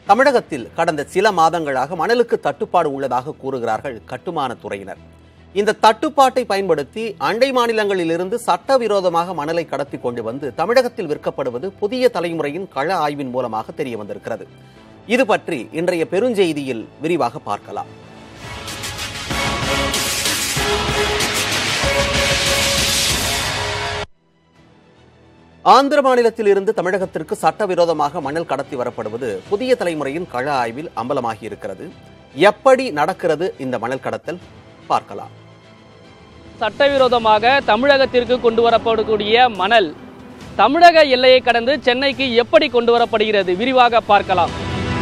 தமிழகத்தில் கடந்த சில மாதங்களாக மணலுக்கு தட்டுப்பாடு உள்ளதாக கூறுகிறார்கள் கட்டுமான துறையினர் இந்த தட்டுப்பாட்டை பயன்படுத்தி அண்டை மாநிலங்களிலிருந்து சட்டவிரோதமாக மணலை கடத்தி கொண்டு வந்து தமிழகத்தில் விற்கப்படுவது புதிய தலைமுறையின் கள ஆய்வின் மூலமாக தெரிய வந்திருக்கிறது இது பற்றி இன்றைய பெருஞ்செய்தியில் விரிவாக பார்க்கலாம் ஆந்திர மாநிலத்தில் இருந்து தமிழகத்திற்கு சட்டவிரோதமாக மணல் கடத்தி வரப்படுவது புதிய தலைமுறையின் கள ஆய்வில் அம்பலமாகி இருக்கிறது எப்படி நடக்கிறது இந்த மணல் கடத்தல் பார்க்கலாம் சட்டவிரோதமாக தமிழகத்திற்கு கொண்டு வரப்படக்கூடிய மணல் தமிழக எல்லையை கடந்து சென்னைக்கு எப்படி கொண்டு வரப்படுகிறது விரிவாக பார்க்கலாம்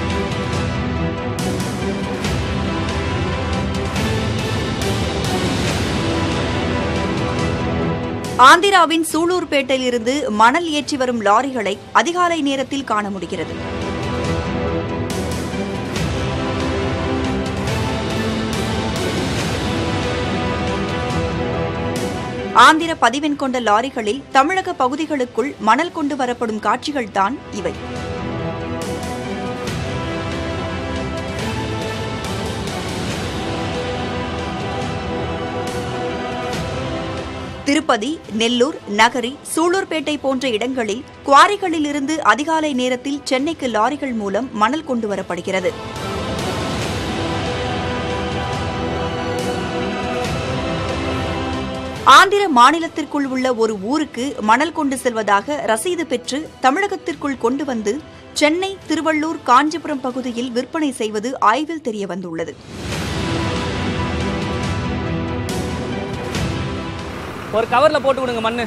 ஆந்திராவின் சூலூர்பேட்டையிலிருந்து மணல் ஏற்றி வரும் லாரிகளை அதிகாலை நேரத்தில் காண முடிகிறது ஆந்திர பதிவெண் கொண்ட லாரிகளில் தமிழக பகுதிகளுக்குள் மணல் கொண்டு வரப்படும் காட்சிகள்தான் இவை திருப்பதி நெல்லூர் நகரி சூலூர்பேட்டை போன்ற இடங்களில் குவாரிகளிலிருந்து அதிகாலை நேரத்தில் சென்னைக்கு லாரிகள் மூலம் மணல் கொண்டு வரப்படுகிறது ஆந்திர மாநிலத்திற்குள் உள்ள ஒரு ஊருக்கு மணல் கொண்டு செல்வதாக ரசீது பெற்று தமிழகத்திற்குள் கொண்டு வந்து சென்னை திருவள்ளூர் காஞ்சிபுரம் பகுதியில் விற்பனை செய்வது ஆய்வில் தெரியவந்துள்ளது ஒரு கவர்ல போட்டு கொடுங்க மண்ணு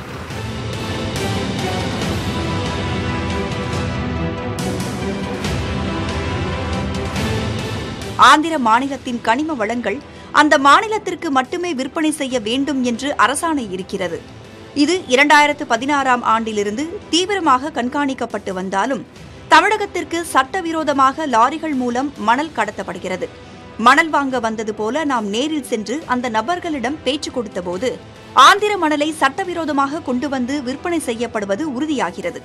ஆந்திர மாநிலத்தின் கனிம வளங்கள் அந்த மாநிலத்திற்கு மட்டுமே விற்பனை செய்ய வேண்டும் என்று அரசாணை இருக்கிறது இது இரண்டாயிரத்து பதினாறாம் ஆண்டிலிருந்து தீவிரமாக கண்காணிக்கப்பட்டு வந்தாலும் தமிழகத்திற்கு சட்டவிரோதமாக லாரிகள் மூலம் மணல் கடத்தப்படுகிறது மணல் வாங்க வந்தது போல நாம் நேரில் சென்று அந்த நபர்களிடம் பேச்சு கொடுத்தபோது ஆந்திர மணலை சட்டவிரோதமாக கொண்டு வந்து விற்பனை செய்யப்படுவது உறுதியாகிறது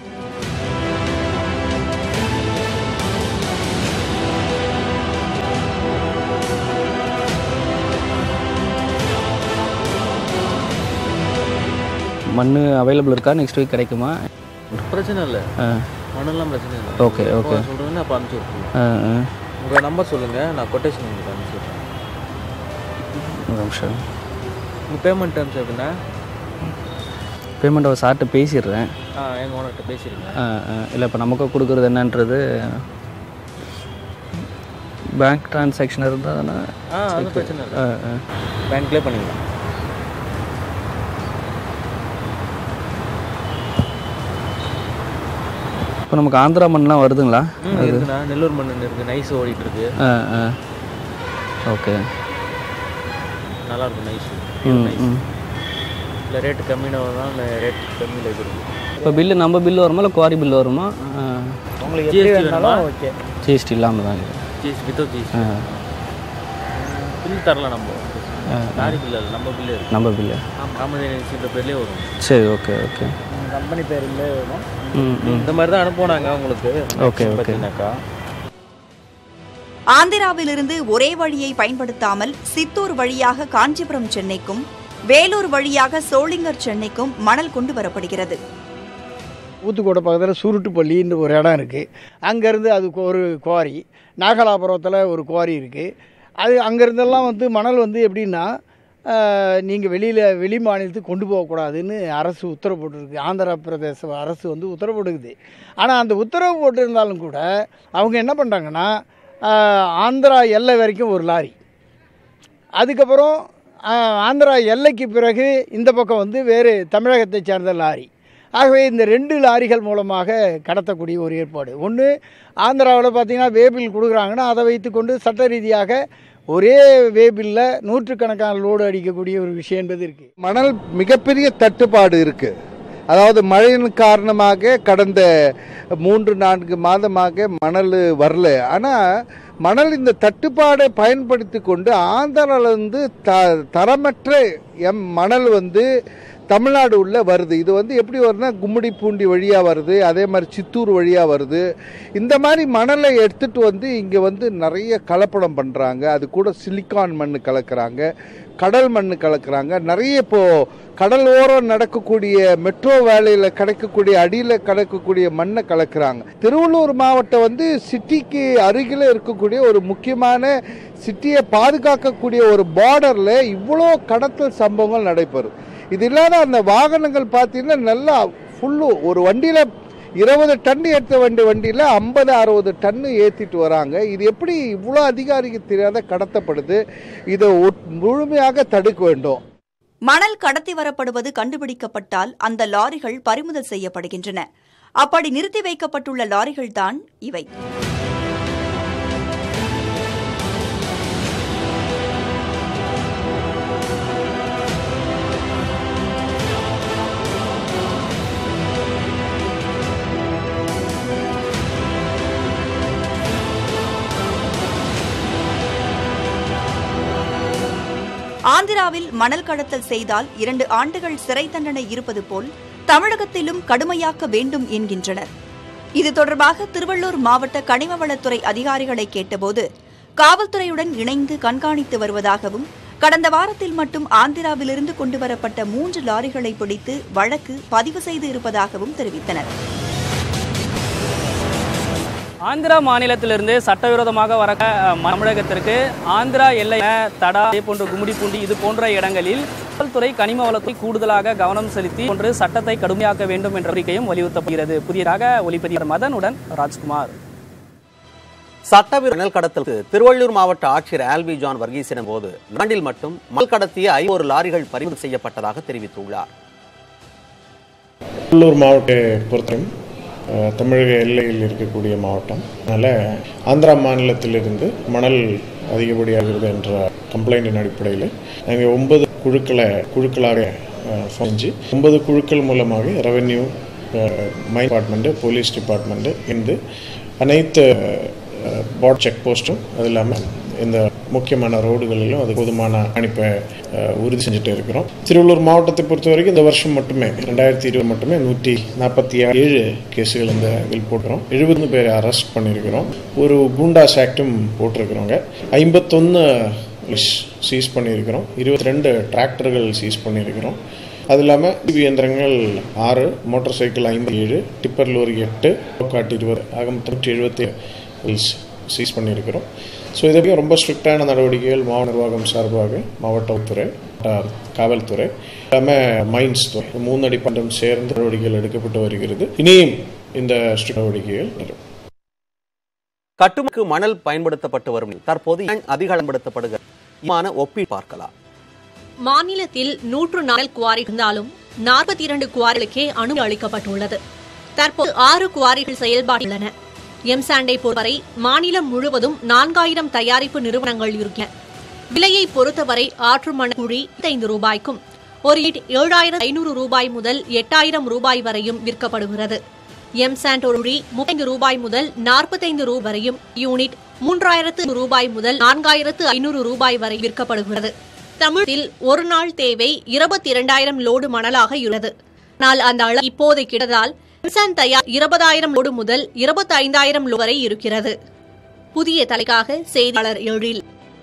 மண் அவைலபிள் இருக்கா நெக்ஸ்ட் வீக் கிடைக்குமா பிரச்சனை இல்லை ஆ மண்ணெல்லாம் பிரச்சனை இல்லை Okay, okay. சொல்கிறேன்னு அப்போ அனுப்பிச்சி விட்ருங்க ஆ ஆ உங்கள் நம்பர் சொல்லுங்கள் நான் கொட்டேஷன் உங்களுக்கு அனுப்பிச்சி விட்றேன் ஒரு நிமிஷம் உங்கள் பேமெண்ட் டேர்ம்ஸ் எப்படின்னா பேமெண்ட் அவர் சார்கிட்ட பேசிடுறேன் ஆ எங்கள் ஓனர்கிட்ட பேசிடுங்க ஆ ஆ இல்லை இப்போ நமக்கு கொடுக்குறது என்னன்றது பேங்க் டிரான்சாக்ஷன் இருந்தால் ஆ அது பிரச்சனை இல்லை ஆ ஆ பேங்க்லேயே பண்ணிக்கலாம் இப்போ நமக்கு ஆந்திரா மண்லாம் வருதுங்களா ம் இருக்குண்ணா நெல்லூர் மண் இருக்குது நைஸ் ஓடிட்டு இருக்கு ஆ ஆ ஓகே நல்லா இருக்கும் நைஸ் ம் நைஸ் ம் இல்லை ரேட்டு கம்மியாக வரும் இல்லை ரேட் கம்மியில் இது இருக்குது இப்போ பில்லு நம்ம பில்லு வருமா இல்லை குவாரி பில்லு வருமா உங்களுக்கு ஜிஎஸ்டி வேணுமா ஓகே ஜிஎஸ்டி இல்லாமல் தான் இது ஜிஎஸ்டி வித்தவுட் ஜிஎஸ்டி ஆ பில் தரலாம் நம்ம லாரி பில் இல்லை நம்ம பில்லு நம்ம பில்லு ராமதேசின்ற பேர்லேயே வரும் சரி ஓகே ஓகே கம்பெனி பேர்லேயே வரும் ம் ம் இந்த மாதிரி தான் அனுப்புனாங்க உங்களுக்கு Okay, okay. பார்த்தீங்கன்னாக்கா ஆந்திராவிலிருந்து ஒரே வழியை பயன்படுத்தாமல் சித்தூர் வழியாக காஞ்சிபுரம் சென்னைக்கும் வேலூர் வழியாக சோளிங்கர் சென்னைக்கும் மணல் கொண்டு வரப்படுகிறது ஊத்துக்கோட்டை பக்கத்தில் சுருட்டுப்பள்ளின்னு ஒரு இடம் இருக்குது அங்கேருந்து அதுக்கு ஒரு குவாரி நாகலாபுரத்தில் ஒரு குவாரி இருக்குது அது அங்கேருந்தெல்லாம் வந்து மணல் வந்து எப்படின்னா நீங்கள் வெளியில் வெளி மாநிலத்துக்கு கொண்டு போகக்கூடாதுன்னு அரசு உத்தரவு போட்டிருக்கு ஆந்திர பிரதேச அரசு வந்து உத்தரவு போட்டுக்குது ஆனால் அந்த உத்தரவு போட்டிருந்தாலும் கூட அவங்க என்ன பண்ணுறாங்கன்னா ஆந்திரா எல்லை வரைக்கும் ஒரு லாரி அதுக்கப்புறம் ஆஹ், ஆந்திரா எல்லைக்கு பிறகு இந்த பக்கம் வந்து வேறு தமிழகத்தை சேர்ந்த லாரி ஆகவே இந்த ரெண்டு லாரிகள் மூலமாக கடத்தக்கூடிய ஒரு ஏற்பாடு ஒன்று ஆந்திராவில் பார்த்தீங்கன்னா வேபில் கொடுக்குறாங்கன்னா அதை வைத்துக்கொண்டு சட்ட ரீதியாக ஒரே வேபில்ல நூற்றுக்கணக்கான லோடு அடிக்கக்கூடிய ஒரு விஷயம் என்பது இருக்குது மணல் மிகப்பெரிய தட்டுப்பாடு இருக்கு அதாவது மழையின் காரணமாக கடந்த மூன்று நான்கு மாதமாக மணல் வரல ஆனால் மணல் இந்த தட்டுப்பாடை பயன்படுத்தி கொண்டு ஆந்திராவிலிருந்து த தரமற்ற எம் மணல் வந்து தமிழ்நாடு உள்ள வருது இது வந்து எப்படி வருதுன்னா கும்மிடி பூண்டி வழியாக வருது அதே மாதிரி சித்தூர் வழியாக வருது இந்த மாதிரி மணலை எடுத்துகிட்டு வந்து இங்கே வந்து நிறைய கலப்படம் பண்ணுறாங்க அது கூட சிலிக்கான் மண் கலக்கிறாங்க கடல் மண் கலக்கிறாங்க நிறைய இப்போது கடல் ஓரம் நடக்கக்கூடிய மெட்ரோ வேலையில் கிடைக்கக்கூடிய அடியில் கிடைக்கக்கூடிய மண்ணை கலக்கிறாங்க திருவள்ளூர் மாவட்டம் வந்து சிட்டிக்கு அருகில் இருக்கக்கூடிய ஒரு முக்கியமான சிட்டியை பாதுகாக்கக்கூடிய ஒரு பார்டரில் இவ்வளோ கடத்தல் சம்பவங்கள் நடைபெறும் இது இல்லாத அந்த வாகனங்கள் பார்த்தீங்கன்னா நல்லா ஃபுல்லு ஒரு வண்டியில் இருபது டன் ஏற்ற வேண்டிய வண்டியில் ஐம்பது அறுபது டன்னு ஏற்றிட்டு வராங்க இது எப்படி இவ்வளோ அதிகாரிக்கு தெரியாத கடத்தப்படுது இதை ஒட்- முழுமையாக தடுக்க வேண்டும் மணல் கடத்தி வரப்படுவது கண்டுபிடிக்கப்பட்டால் அந்த லாரிகள் பறிமுதல் செய்யப்படுகின்றன அப்படி நிறுத்தி வைக்கப்பட்டுள்ள லாரிகள்தான் இவை ஆந்திராவில் மணல் கடத்தல் செய்தால் இரண்டு ஆண்டுகள் சிறை தண்டனை இருப்பது போல் தமிழகத்திலும் கடுமையாக்க வேண்டும் என்கின்றனர் இது தொடர்பாக திருவள்ளூர் மாவட்ட கனிமவளத்துறை அதிகாரிகளை கேட்டபோது காவல்துறையுடன் இணைந்து கண்காணித்து வருவதாகவும் கடந்த வாரத்தில் மட்டும் ஆந்திராவிலிருந்து கொண்டுவரப்பட்ட மூன்று லாரிகளை பிடித்து வழக்கு பதிவு செய்து இருப்பதாகவும் தெரிவித்தனர் ஆந்திரா மாநிலத்திலிருந்து சட்டவிரோதமாக வர அஹ், தமிழகத்திற்கு ஆந்திரா எல்லை தடா அதே போன்று கும்மிடிப்பூண்டி இது போன்ற இடங்களில் காவல்துறை கனிம வளத்தை கூடுதலாக கவனம் செலுத்தி போன்று சட்டத்தை கடுமையாக்க வேண்டும் என்ற கோரிக்கையும் வலியுறுத்தப்படுகிறது புதியதாக ஒளிப்பதிவர் மதனுடன் ராஜ்குமார் சட்டவிரோத மணல் கடத்தலுக்கு திருவள்ளூர் மாவட்ட ஆட்சியர் ஆல்வி ஜான் வர்கீசிடம் போது நாண்டில் மட்டும் மணல் கடத்திய ஐநூறு லாரிகள் பறிமுதல் செய்யப்பட்டதாக தெரிவித்துள்ளார் கடலூர் மாவட்டத்தை பொறுத்தவரையும் அஹ், தமிழக எல்லையில் இருக்கக்கூடிய மாவட்டம் அதனால் ஆந்திரா மாநிலத்திலிருந்து மணல் அதிகப்படியாகிறது என்ற கம்ப்ளைண்டின் அடிப்படையில் நாங்கள் ஒன்பது குழுக்களை குழுக்களாக அஹ், செஞ்சு ஒன்பது குழுக்கள் மூலமாக revenue mine department police department இருந்து அனைத்து பாட் செக் போஸ்ட்டும் அது இல்லாமல் இந்த முக்கியமான ரோடுகளிலும் அது போதுமான அனுப்பை உறுதி செஞ்சுட்டு இருக்கிறோம் திருவள்ளூர் மாவட்டத்தை பொறுத்த வரைக்கும் இந்த வருஷம் மட்டுமே ரெண்டாயிரத்தி இருபது மட்டுமே நூற்றி நாற்பத்தி ஏழு கேஸுகள் இந்த இதில் போட்டுறோம் எழுபது பேரை அரெஸ்ட் பண்ணியிருக்கிறோம் ஒரு குண்டாஸ் ஆக்டும் போட்டிருக்கிறோங்க ஐம்பத்தொன்று சீஸ் பண்ணியிருக்கிறோம் இருபத்தி ரெண்டு டிராக்டர்கள் சீஸ் பண்ணியிருக்கிறோம் அது இல்லாமல் டிவி இயந்திரங்கள் ஆறு மோட்டார் சைக்கிள் ஐம்பத்தி ஏழு டிப்பர் லோரி எட்டு காட்டு இருபது ஆக மொத்தம் நூற்றி எழுபத்தி சீஸ் பண்ணியிருக்கிறோம் ஸோ இதுக்கு ரொம்ப ஸ்ட்ரிக்டான நடவடிக்கைகள் மாவட்ட நிர்வாகம் சார்பாக மாவட்ட உள்துறை அஹ், காவல்துறை இல்லாமல் மைன்ஸ் துறை மூணு டிபார்ட்மெண்ட் சேர்ந்து நடவடிக்கைகள் எடுக்கப்பட்டு வருகிறது இனியும் இந்த ஸ்ட்ரிக்ட் நடவடிக்கைகள் வரும் கட்டுமக்கு மணல் பயன்படுத்தப்பட்டு வரும் நிலையில் தற்போது ஏன் அதிக பயன்படுத்தப்படுகிறது இமான ஒப்பீடு பார்க்கலாம் மாநிலத்தில் நூற்று நாலு குவாரி இருந்தாலும் நாற்பத்தி இரண்டு குவாரிகளுக்கே அனுமதி அளிக்கப்பட்டுள்ளது தற்போது ஆறு குவாரிகள் செயல்பாட்டில் உள்ளன எம்சாண்டை பொறுத்தவரை மாநிலம் முழுவதும் நான்காயிரம் தயாரிப்பு நிறுவனங்கள் இருக்கின்றன விலையை பொறுத்தவரை ஆற்று மண் குழி ஐந்து ரூபாய்க்கும் ஒரு இட் ஏழாயிரம் ஐநூறு ரூபாய் முதல் எட்டாயிரம் ரூபாய் வரையும் விற்கப்படுகிறது எம்சாண்ட் ஒரு குழி முப்பத்தைந்து ரூபாய் முதல் நாற்பத்தைந்து ரூபாய் வரையும் யூனிட் மூன்றாயிரத்து ரூபாய் முதல் நான்காயிரத்து ஐநூறு ரூபாய் வரை விற்கப்படுகிறது தமிழில் ஒரு நாள் தேவை இருபத்தி இரண்டாயிரம் லோடு மணலாக உள்ளது ஆனால் அந்த அளவு இப்போதை கிடதால் எம்சான் தயார் இருபதாயிரம் லோடு முதல் இருபத்தி ஐந்தாயிரம் லோடு வரை இருக்கிறது புதிய தலைக்காக செய்தியாளர் எழில்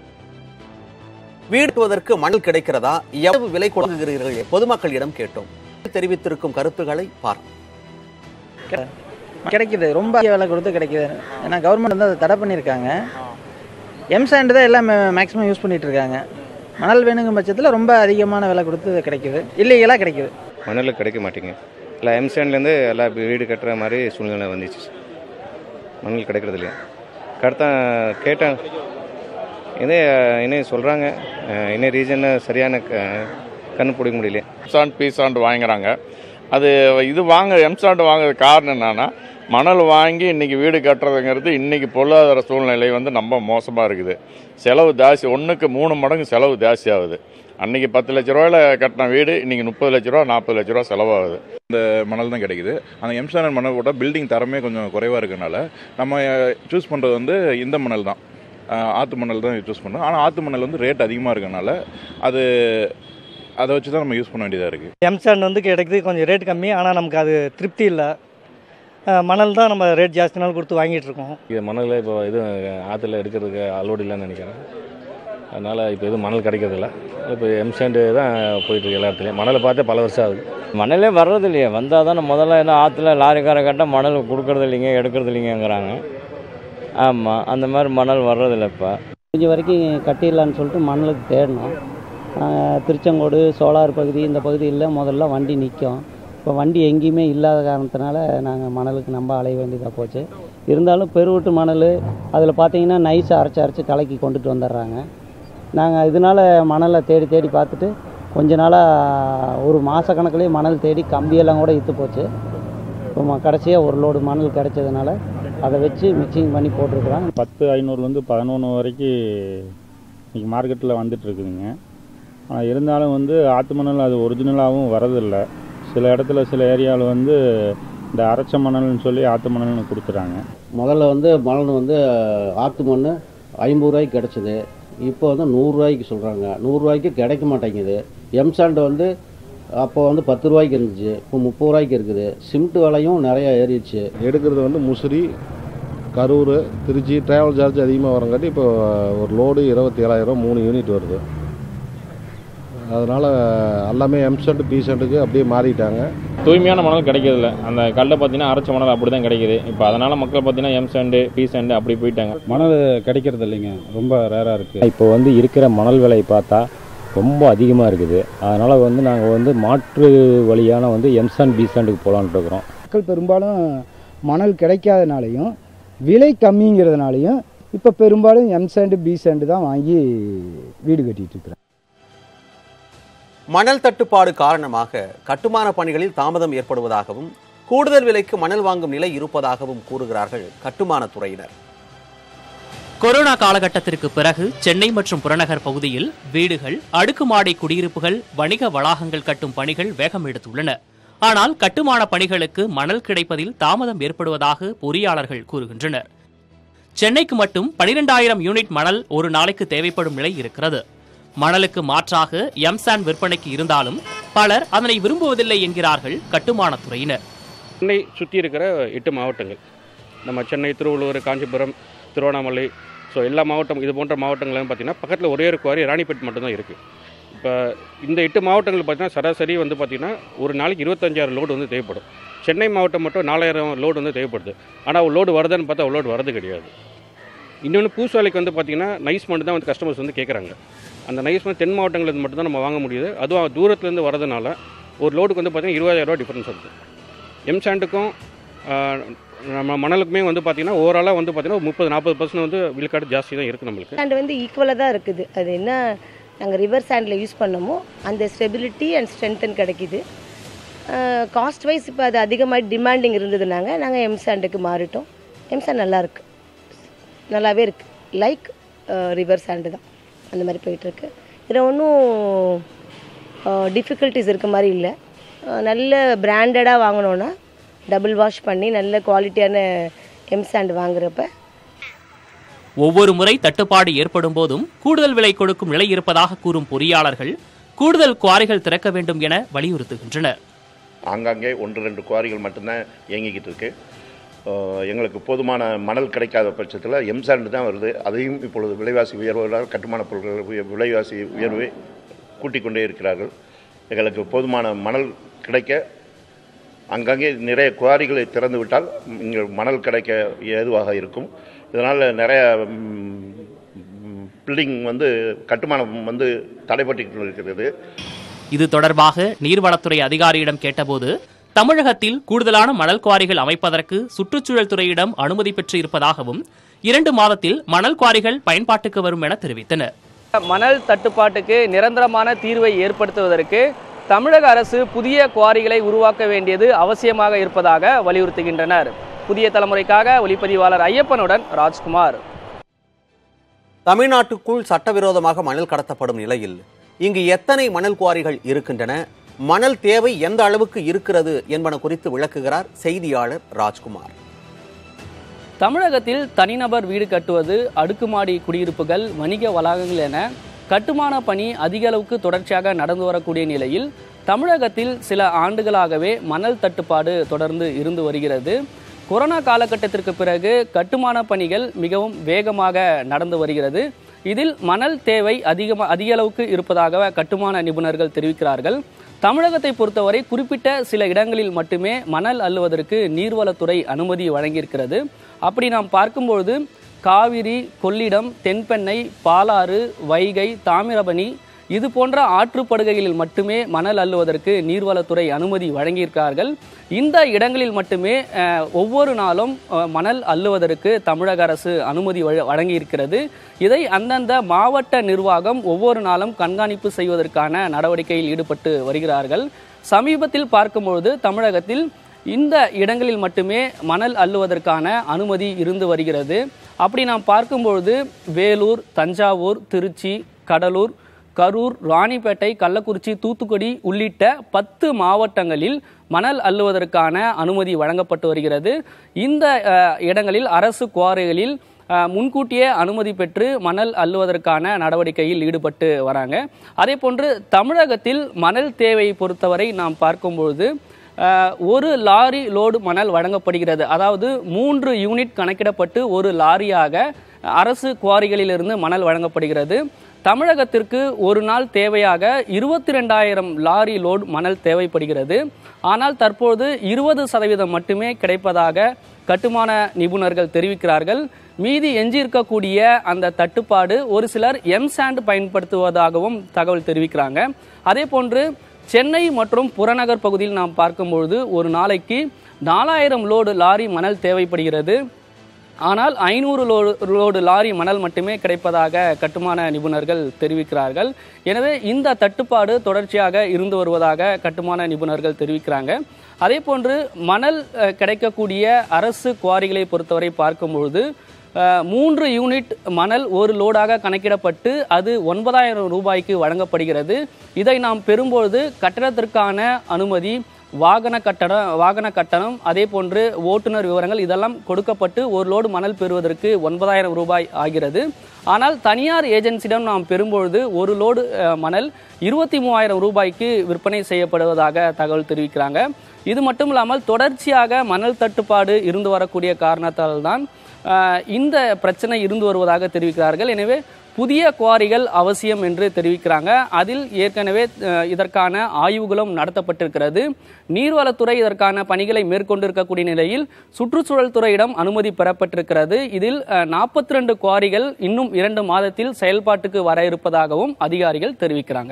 வீடு கட்டுவதற்கு மணல் கிடைக்கிறதா எவ்வளவு விலை கொடுக்குகிறீர்கள் பொதுமக்களிடம் கேட்டோம் தெரிவித்திருக்கும் கருத்துக்களை பார்ப்போம் கிடைக்குது ரொம்ப அதிக விலை கொடுத்து கிடைக்குது ஏன்னா கவர்மெண்ட் வந்து அதை தடை பண்ணியிருக்காங்க எம்சாண்ட் தான் எல்லாம் மேக்ஸிமம் யூஸ் பண்ணிட்டு இருக்காங்க மணல் வேணுங்கும் பட்சத்தில் ரொம்ப அதிகமான விலை கொடுத்து கிடைக்குது இல்லீகலாக கிடைக்குது மணல் கிடைக்க மாட்டேங்க இல்லை எம்சாண்ட்லேருந்து எல்லாம் வீடு கட்டுற மாதிரி சூழ்நிலை வந்துச்சு மணல் கிடைக்கிறது இல்லையா கரெக்டா கேட்டேன் இதே என்ன சொல்கிறாங்க என்ன ரீசன் சரியான க கண்ணு பிடிக்க முடியல எம்சாண்ட் பீசாண்ட் வாங்குறாங்க அது இது வாங்க எம்சாண்ட் வாங்குறது காரணம் என்னன்னா மணல் வாங்கி இன்னைக்கு வீடு கட்டுறதுங்கிறது இன்னைக்கு பொருளாதார சூழ்நிலை வந்து ரொம்ப மோசமாக இருக்குது செலவு ஜாஸ்தி ஒன்றுக்கு மூணு மடங்கு செலவு ஜாஸ்தி ஆகுது அன்னைக்கு பத்து லட்ச ரூபாயில் கட்டின வீடு இன்னைக்கு முப்பது லட்ச ரூபா நாற்பது லட்ச ரூபா செலவாகுது இந்த மணல் தான் கிடைக்குது அந்த எம்சாண்ட் மணல் போட்டால் பில்டிங் தரமே கொஞ்சம் குறைவாக இருக்கனால நம்ம சூஸ் பண்ணுறது வந்து இந்த மணல் தான் ஆஹ் ஆத்து மணல் தான் சூஸ் பண்ணோம் ஆனால் ஆத்து மணல் வந்து ரேட் அதிகமாக இருக்கனால அது அதை வச்சு தான் நம்ம யூஸ் பண்ண வேண்டியதாக இருக்குது எம்சாண்ட் வந்து கிடைக்குது கொஞ்சம் ரேட் கம்மி ஆனால் நமக்கு அது திருப்தி இல்லை மணல் தான் நம்ம ரேட் ஜாஸ்தினாலும் கொடுத்து வாங்கிட்டு இருக்கோம் இது மணல் இப்போ இது ஆற்றுல எடுக்கிறதுக்கு அலோடு இல்லைன்னு நினைக்கிறேன் அதனால் இப்போ எதுவும் மணல் கிடைக்கிறதில்ல இப்போ எம்சாண்டு தான் போயிட்டுருக்கு எல்லா இடத்துலையும் மணலை பார்த்தே பல வருஷம் ஆகுது மணலே வர்றது இல்லையே வந்தால் தானே முதல்ல என்ன ஆற்றுல லாரிக்கார கட்ட மணல் கொடுக்கறது இல்லைங்க எடுக்கிறது இல்லைங்கங்கிறாங்க ஆமாம் அந்த மாதிரி மணல் வர்றதில்ல இப்போ முடிஞ்ச வரைக்கும் கட்டிடலான்னு சொல்லிட்டு மணலுக்கு தேடினோம் நாங்கள் திருச்செங்கோடு சோலார் பகுதி இந்த பகுதியில் முதல்ல வண்டி நிற்கும் இப்போ வண்டி எங்கேயுமே இல்லாத காரணத்தினால நாங்கள் மணலுக்கு நம்ப அலைய வேண்டியதாக போச்சு இருந்தாலும் பெருவிட்டு மணல் அதில் பார்த்தீங்கன்னா நைஸ் அரைச்சி அரைச்சி கலக்கி கொண்டுட்டு வந்துடுறாங்க நாங்கள் இதனால் மணலை தேடி தேடி பார்த்துட்டு கொஞ்ச நாளாக ஒரு மாத கணக்குலேயே மணல் தேடி கம்பியெல்லாம் கூட இத்து போச்சு இப்போ கடைசியாக ஒரு லோடு மணல் கிடைச்சதுனால அதை வச்சு மிக்சிங் பண்ணி போட்டிருக்கிறோம் பத்து ஐநூறுலேருந்து பதினொன்று வரைக்கும் இன்றைக்கி மார்க்கெட்டில் வந்துட்டு இருக்குதுங்க ஆனால் இருந்தாலும் வந்து ஆற்று மணல் அது ஒரிஜினலாகவும் வரதில்லை சில இடத்துல சில ஏரியாவில் வந்து இந்த அரைச்ச மணல்னு சொல்லி ஆற்று மணல்னு கொடுத்துறாங்க முதல்ல வந்து மணல் வந்து ஆற்று மண் ஐம்பது ரூபாய்க்கு கிடச்சிது இப்போ வந்து நூறுரூவாய்க்கு சொல்கிறாங்க நூறுரூவாய்க்கு கிடைக்க மாட்டேங்குது எம்சாண்ட் வந்து அப்போ வந்து பத்து ரூபாய்க்கு இருந்துச்சு இப்போ முப்பது ரூபாய்க்கு இருக்குது சிமெண்ட் விலையும் நிறையா ஏறிடுச்சு எடுக்கிறது வந்து முசிறி கரூர் திருச்சி ட்ராவல் சார்ஜ் அதிகமாக வரங்காட்டி இப்போ ஒரு லோடு இருபத்தி ஏழாயிரம் மூணு யூனிட் வருது அதனால் எல்லாமே எம் சென்ட் பி சென்ட்டுக்கு அப்படியே மாறிட்டாங்க தூய்மையான மணல் கிடைக்கிறதில்ல அந்த கல்லை பார்த்தீங்கன்னா அரைச்ச மணல் அப்படி தான் கிடைக்குது இப்போ அதனால் மக்கள் பார்த்தீங்கன்னா எம் சாண்டு பி சாண்டு அப்படி போயிட்டாங்க மணல் கிடைக்கிறது இல்லைங்க ரொம்ப ரேராக இருக்குது இப்போ வந்து இருக்கிற மணல் விலை பார்த்தா ரொம்ப அதிகமாக இருக்குது அதனால் வந்து நாங்கள் வந்து மாற்று வழியான வந்து எம்சாண்ட் பிசாண்டுக்கு போகலான்ட்டு இருக்கிறோம் மக்கள் பெரும்பாலும் மணல் கிடைக்காதனாலையும் விலை கம்மிங்கிறதுனாலையும் இப்போ பெரும்பாலும் எம் சாண்டு பி சாண்டு தான் வாங்கி வீடு கட்டிட்டு இருக்கிறாங்க மணல் தட்டுப்பாடு காரணமாக கட்டுமான பணிகளில் தாமதம் ஏற்படுவதாகவும் கூடுதல் விலைக்கு மணல் வாங்கும் நிலை இருப்பதாகவும் கூறுகிறார்கள் கட்டுமானத் துறையினர் கொரோனா காலகட்டத்திற்கு பிறகு சென்னை மற்றும் புறநகர் பகுதியில் வீடுகள் அடுக்குமாடி குடியிருப்புகள் வணிக வளாகங்கள் கட்டும் பணிகள் வேகம் எடுத்துள்ளன ஆனால் கட்டுமான பணிகளுக்கு மணல் கிடைப்பதில் தாமதம் ஏற்படுவதாக பொறியாளர்கள் கூறுகின்றனர் சென்னைக்கு மட்டும் பனிரெண்டாயிரம் யூனிட் மணல் ஒரு நாளைக்கு தேவைப்படும் நிலை இருக்கிறது மணலுக்கு மாற்றாக எம்சான் விற்பனைக்கு இருந்தாலும் பலர் அதனை விரும்புவதில்லை என்கிறார்கள் கட்டுமானத் துறையினர் சென்னை சுற்றி இருக்கிற எட்டு மாவட்டங்கள் நம்ம சென்னை திருவள்ளூர் காஞ்சிபுரம் திருவண்ணாமலை ஸோ எல்லா மாவட்டம் இது போன்ற மாவட்டங்கள்லாம் பார்த்திங்கன்னா பக்கத்தில் ஒரே ஒரு குவாரி ராணிப்பேட் மட்டும்தான் இருக்குது இப்போ இந்த எட்டு மாவட்டங்கள் பார்த்தீங்கன்னா சராசரி வந்து பார்த்திங்கன்னா ஒரு நாளைக்கு இருபத்தஞ்சாயிரம் லோடு வந்து தேவைப்படும் சென்னை மாவட்டம் மட்டும் நாலாயிரம் லோடு வந்து தேவைப்படுது ஆனால் லோடு வருதுன்னு பார்த்தா லோடு வரது கிடையாது இன்னொன்று பூசாலைக்கு வந்து பார்த்திங்கன்னா நைஸ் மட்டும் தான் வந்து கஸ்டமர்ஸ் வந்து கேட்குறாங்க அந்த நைஸ் வந்து தென் மாவட்டங்களுக்கு மட்டும் தான் நம்ம வாங்க முடியுது அதுவும் தூரத்துலேருந்து வரதுனால ஒரு லோடுக்கு வந்து பார்த்திங்கன்னா இருபதாயிரரூவா டிஃப்ரென்ஸ் வருது எம் சாண்டுக்கும் நம்ம மணலுக்குமே வந்து பார்த்திங்கன்னா ஓவராலாக வந்து பார்த்திங்கன்னா முப்பது நாற்பது பர்சன்ட் வந்து விழுக்காடு ஜாஸ்தி தான் இருக்குது நம்மளுக்கு சாண்ட் வந்து ஈக்குவலாக தான் இருக்குது அது என்ன நாங்கள் ரிவர் சாண்டில் யூஸ் பண்ணமோ அந்த ஸ்டெபிலிட்டி அண்ட் ஸ்ட்ரென்த்தன் கிடைக்கிது காஸ்ட் வைஸ் இப்போ அது அதிகமாக டிமாண்டிங் இருந்ததுனாங்க நாங்கள் எம் சாண்டுக்கு மாறிட்டோம் எம் சாண்ட் நல்லா இருக்கு நல்லாவே இருக்குது லைக் ரிவர் சாண்டு தான் அந்த மாதிரி போயிட்டுருக்கு இதில் ஒன்றும் டிஃபிகல்ட்டிஸ் இருக்க மாதிரி இல்லை நல்ல பிராண்டடாக வாங்கினோன்னா டபுள் வாஷ் பண்ணி நல்ல குவாலிட்டியான எம் சாண்ட் வாங்குறப்ப ஒவ்வொரு முறை தட்டுப்பாடு ஏற்படும் போதும் கூடுதல் விலை கொடுக்கும் நிலை இருப்பதாக கூறும் பொறியாளர்கள் கூடுதல் குவாரிகள் திறக்க வேண்டும் என வலியுறுத்துகின்றனர் ஆங்காங்கே ஒன்று ரெண்டு குவாரிகள் மட்டும்தான் இயங்கிக்கிட்டு இருக்கு அஹ் எங்களுக்கு போதுமான மணல் கிடைக்காத பட்சத்தில் எம்சாண்டு தான் வருது அதையும் இப்பொழுது விலைவாசி உயர்வதால் கட்டுமான பொருட்கள் உய- விலைவாசி உயர்வை கூட்டிக் கொண்டே இருக்கிறார்கள் எங்களுக்கு போதுமான மணல் கிடைக்க அங்கங்கே நிறைய குவாரிகளை திறந்து விட்டால் இங்கே மணல் கிடைக்க ஏதுவாக இருக்கும் இதனால் நிறைய பில்டிங் வந்து கட்டுமானம் வந்து தடைபட்டு இருக்கிறது இது தொடர்பாக நீர்வளத்துறை அதிகாரியிடம் கேட்டபோது தமிழகத்தில் கூடுதலான மணல் குவாரிகள் அமைப்பதற்கு சுற்றுச்சூழல் துறையிடம் அனுமதி பெற்று இருப்பதாகவும் இரண்டு மாதத்தில் மணல் குவாரிகள் பயன்பாட்டுக்கு வரும் என தெரிவித்தனர் மணல் தட்டுப்பாட்டுக்கு நிரந்தரமான தீர்வை ஏற்படுத்துவதற்கு தமிழக அரசு புதிய குவாரிகளை உருவாக்க வேண்டியது அவசியமாக இருப்பதாக வலியுறுத்துகின்றனர் புதிய தலைமுறைக்காக ஒளிப்பதிவாளர் ஐயப்பனுடன் ராஜ்குமார் தமிழ்நாட்டுக்குள் சட்டவிரோதமாக மணல் கடத்தப்படும் நிலையில் இங்கு எத்தனை மணல் குவாரிகள் இருக்கின்றன மணல் தேவை எந்த அளவுக்கு இருக்கிறது என்பன குறித்து விளக்குகிறார் செய்தியாளர் ராஜ்குமார் தமிழகத்தில் தனிநபர் வீடு கட்டுவது அடுக்குமாடி குடியிருப்புகள் வணிக வளாகங்கள் என கட்டுமான பணி அதிக அளவுக்கு தொடர்ச்சியாக நடந்து வரக்கூடிய நிலையில் தமிழகத்தில் சில ஆண்டுகளாகவே மணல் தட்டுப்பாடு தொடர்ந்து இருந்து வருகிறது கொரோனா காலகட்டத்திற்கு பிறகு கட்டுமான பணிகள் மிகவும் வேகமாக நடந்து வருகிறது இதில் மணல் தேவை அதிகமாக அதிக அளவுக்கு இருப்பதாக கட்டுமான நிபுணர்கள் தெரிவிக்கிறார்கள் தமிழகத்தை பொறுத்தவரை குறிப்பிட்ட சில இடங்களில் மட்டுமே மணல் அள்ளுவதற்கு நீர்வளத்துறை அனுமதி வழங்கியிருக்கிறது அப்படி நாம் பார்க்கும்பொழுது காவிரி கொள்ளிடம் தென்பெண்ணை பாலாறு வைகை தாமிரபணி இது போன்ற ஆற்றுப்படுகைகளில் மட்டுமே மணல் அள்ளுவதற்கு நீர்வளத்துறை அனுமதி வழங்கியிருக்கிறார்கள் இந்த இடங்களில் மட்டுமே அஹ், ஒவ்வொரு நாளும் அஹ், மணல் அள்ளுவதற்கு தமிழக அரசு அனுமதி வழ- வழங்கியிருக்கிறது இதை அந்தந்த மாவட்ட நிர்வாகம் ஒவ்வொரு நாளும் கண்காணிப்பு செய்வதற்கான நடவடிக்கையில் ஈடுபட்டு வருகிறார்கள் சமீபத்தில் பார்க்கும்பொழுது தமிழகத்தில் இந்த இடங்களில் மட்டுமே மணல் அள்ளுவதற்கான அனுமதி இருந்து வருகிறது அப்படி நாம் பார்க்கும்பொழுது வேலூர் தஞ்சாவூர் திருச்சி கடலூர் கரூர் ராணிப்பேட்டை கள்ளக்குறிச்சி தூத்துக்குடி உள்ளிட்ட பத்து மாவட்டங்களில் மணல் அள்ளுவதற்கான அனுமதி வழங்கப்பட்டு வருகிறது இந்த அஹ், இடங்களில் அரசு குவாரிகளில் அஹ், முன்கூட்டியே அனுமதி பெற்று மணல் அள்ளுவதற்கான நடவடிக்கையில் ஈடுபட்டு வராங்க அதே போன்று தமிழகத்தில் மணல் தேவையை பொறுத்தவரை நாம் பார்க்கும்பொழுது அஹ், ஒரு லாரி லோடு மணல் வழங்கப்படுகிறது அதாவது மூன்று யூனிட் கணக்கிடப்பட்டு ஒரு லாரியாக அரசு குவாரிகளிலிருந்து மணல் வழங்கப்படுகிறது தமிழகத்திற்கு ஒரு நாள் தேவையாக இருபத்தி ரெண்டாயிரம் லாரி லோடு மணல் தேவைப்படுகிறது ஆனால் தற்போது இருபது சதவீதம் மட்டுமே கிடைப்பதாக கட்டுமான நிபுணர்கள் தெரிவிக்கிறார்கள் மீதி எஞ்சியிருக்கக்கூடிய அந்த தட்டுப்பாடு ஒரு சிலர் எம் சாண்ட் பயன்படுத்துவதாகவும் தகவல் தெரிவிக்கிறாங்க அதே போன்று சென்னை மற்றும் புறநகர் பகுதியில் நாம் பார்க்கும்பொழுது ஒரு நாளைக்கு நாலாயிரம் லோடு லாரி மணல் தேவைப்படுகிறது ஆனால் ஐநூறு லோடு லோடு லாரி மணல் மட்டுமே கிடைப்பதாக கட்டுமான நிபுணர்கள் தெரிவிக்கிறார்கள் எனவே இந்த தட்டுப்பாடு தொடர்ச்சியாக இருந்து வருவதாக கட்டுமான நிபுணர்கள் தெரிவிக்கிறாங்க அதே போன்று மணல் அஹ், கிடைக்கக்கூடிய அரசு குவாரிகளை பொறுத்தவரை பார்க்கும்பொழுது அஹ், மூன்று யூனிட் மணல் ஒரு லோடாக கணக்கிடப்பட்டு அது ஒன்பதாயிரம் ரூபாய்க்கு வழங்கப்படுகிறது இதை நாம் பெறும்பொழுது கட்டணத்திற்கான அனுமதி வாகன கட்டணம் வாகன கட்டணம் அதே போன்று ஓட்டுநர் விவரங்கள் இதெல்லாம் கொடுக்கப்பட்டு ஒரு லோடு மணல் பெறுவதற்கு ஒன்பதாயிரம் ரூபாய் ஆகிறது ஆனால் தனியார் ஏஜென்சியிடம் நாம் பெறும்பொழுது ஒரு லோடு அஹ், மணல் இருபத்தி மூவாயிரம் ரூபாய்க்கு விற்பனை செய்யப்படுவதாக தகவல் தெரிவிக்கிறாங்க இது மட்டும் இல்லாமல் தொடர்ச்சியாக மணல் தட்டுப்பாடு இருந்து வரக்கூடிய காரணத்தால் தான் அஹ், இந்த பிரச்சனை இருந்து வருவதாக தெரிவிக்கிறார்கள் எனவே புதிய குவாரிகள் அவசியம் என்று தெரிவிக்கிறாங்க அதில் ஏற்கனவே அஹ், இதற்கான ஆய்வுகளும் நடத்தப்பட்டிருக்கிறது நீர்வளத்துறை இதற்கான பணிகளை மேற்கொண்டிருக்கக்கூடிய நிலையில் சுற்றுச்சூழல் துறையிடம் அனுமதி பெறப்பட்டிருக்கிறது இதில் நாற்பத்தி ரெண்டு குவாரிகள் இன்னும் இரண்டு மாதத்தில் செயல்பாட்டுக்கு வர இருப்பதாகவும் அதிகாரிகள் தெரிவிக்கிறாங்க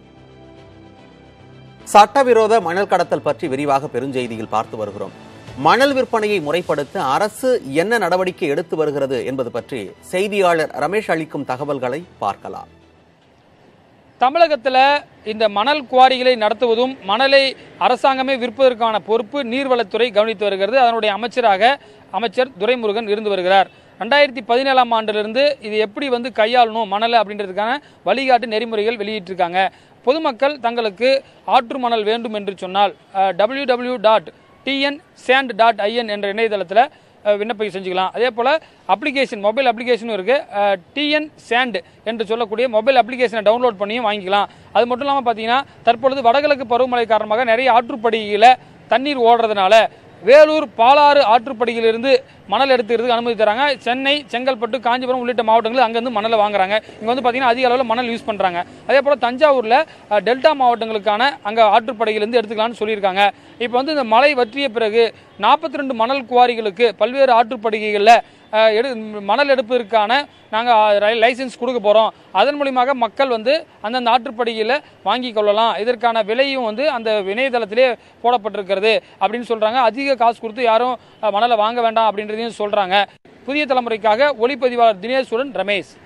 சட்டவிரோத மணல் கடத்தல் பற்றி விரிவாக பெருஞ்செய்தியில் பார்த்து வருகிறோம் மணல் விற்பனையை முறைப்படுத்த அரசு என்ன நடவடிக்கை எடுத்து வருகிறது என்பது பற்றி செய்தியாளர் ரமேஷ் அளிக்கும் தகவல்களை பார்க்கலாம் தமிழகத்தில் இந்த மணல் குவாரிகளை நடத்துவதும் மணலை அரசாங்கமே விற்பதற்கான பொறுப்பு நீர்வளத்துறை கவனித்து வருகிறது அதனுடைய அமைச்சராக அமைச்சர் துரைமுருகன் இருந்து வருகிறார் ரெண்டாயிரத்தி பதினேழாம் ஆண்டிலிருந்து இது எப்படி வந்து கையாளணும் மணலை அப்படின்றதுக்கான வழிகாட்டு நெறிமுறைகள் வெளியிட்டிருக்காங்க பொதுமக்கள் தங்களுக்கு ஆற்று மணல் வேண்டும் என்று சொன்னால் W W dot TN sand dot IN என்ற இணையதளத்தில் அஹ், விண்ணப்பம் செஞ்சுக்கலாம் அதே போல் அப்ளிகேஷன் மொபைல் அப்ளிகேஷனும் இருக்குது டிஎன் சேண்ட் என்று சொல்லக்கூடிய மொபைல் அப்ளிகேஷனை டவுன்லோட் பண்ணியும் வாங்கிக்கலாம் அது மட்டும் இல்லாமல் பார்த்தீங்கன்னா தற்பொழுது வடகிழக்கு பருவமழை காரணமாக நிறைய ஆற்றுப்படுகையில் தண்ணீர் ஓடுறதுனால வேலூர் பாலாறு ஆற்றுப்படுகையிலிருந்து மணல் எடுத்துக்கிறதுக்கு அனுமதி தராங்க சென்னை செங்கல்பட்டு காஞ்சிபுரம் உள்ளிட்ட மாவட்டங்களில் அங்கேருந்து மணலை வாங்குறாங்க இங்கே வந்து பார்த்தீங்கன்னா அதிக அளவில் மணல் யூஸ் பண்ணுறாங்க அதே போல் தஞ்சாவூரில் அஹ், டெல்டா மாவட்டங்களுக்கான அங்கே ஆற்றுப்படுகையிலேருந்து எடுத்துக்கலாம்னு சொல்லியிருக்காங்க இப்போ வந்து இந்த மழை வற்றிய பிறகு நாற்பத்தி ரெண்டு மணல் குவாரிகளுக்கு பல்வேறு ஆற்றுப்படுகைகளில் அஹ், எடு மணல் எடுப்பதற்கான நாங்கள் லைசன்ஸ் கொடுக்க போகிறோம் அதன் மூலியமாக மக்கள் வந்து அந்தந்த ஆற்றுப்படுகையில் வாங்கி கொள்ளலாம் இதற்கான விலையும் வந்து அந்த இணையதளத்திலே போடப்பட்டிருக்கிறது அப்படின்னு சொல்கிறாங்க அதிக காசு கொடுத்து யாரும் அஹ், மணலை வாங்க வேண்டாம் அப்படின்றதையும் சொல்கிறாங்க புதிய தலைமுறைக்காக ஒளிப்பதிவாளர் தினேஷுடன் ரமேஷ்